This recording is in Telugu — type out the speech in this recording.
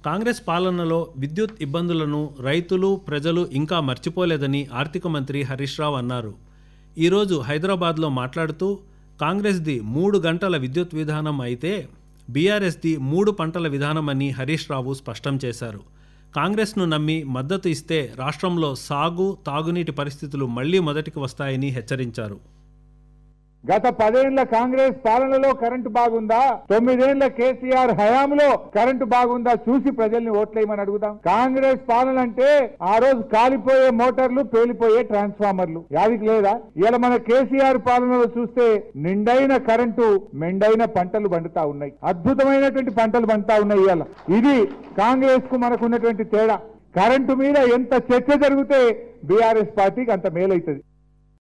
కాంగ్రెస్ పాలనలో విద్యుత్ ఇబ్బందులను రైతులు ప్రజలు ఇంకా మర్చిపోలేదని ఆర్థిక మంత్రి హరీష్ రావు అన్నారు ఈరోజు హైదరాబాద్లో మాట్లాడుతూ కాంగ్రెస్ది మూడు గంటల విద్యుత్ విధానం అయితే బీఆర్ఎస్ది మూడు పంటల విధానం అని హరీష్ రావు స్పష్టం చేశారు కాంగ్రెస్ను నమ్మి మద్దతు ఇస్తే రాష్ట్రంలో సాగు తాగునీటి పరిస్థితులు మళ్లీ మొదటికి వస్తాయని హెచ్చరించారు గత పదేళ్ల కాంగ్రెస్ పాలనలో కరెంటు బాగుందా తొమ్మిదేళ్ల కేసీఆర్ హయాంలో కరెంటు బాగుందా చూసి ప్రజల్ని ఓట్లేయమని అడుగుదాం కాంగ్రెస్ పాలన అంటే ఆ రోజు కాలిపోయే మోటార్లు పేలిపోయే ట్రాన్స్ఫార్మర్లు యాదికి లేదా ఇలా మన కేసీఆర్ పాలనలో చూస్తే నిండైన కరెంటు మెండైన పంటలు పండుతా ఉన్నాయి అద్భుతమైనటువంటి పంటలు పండుతా ఉన్నాయి ఇవాళ ఇది కాంగ్రెస్ కు మనకున్నటువంటి తేడా కరెంటు మీద ఎంత చర్చ జరిగితే బీఆర్ఎస్ పార్టీకి అంత మేలైతుంది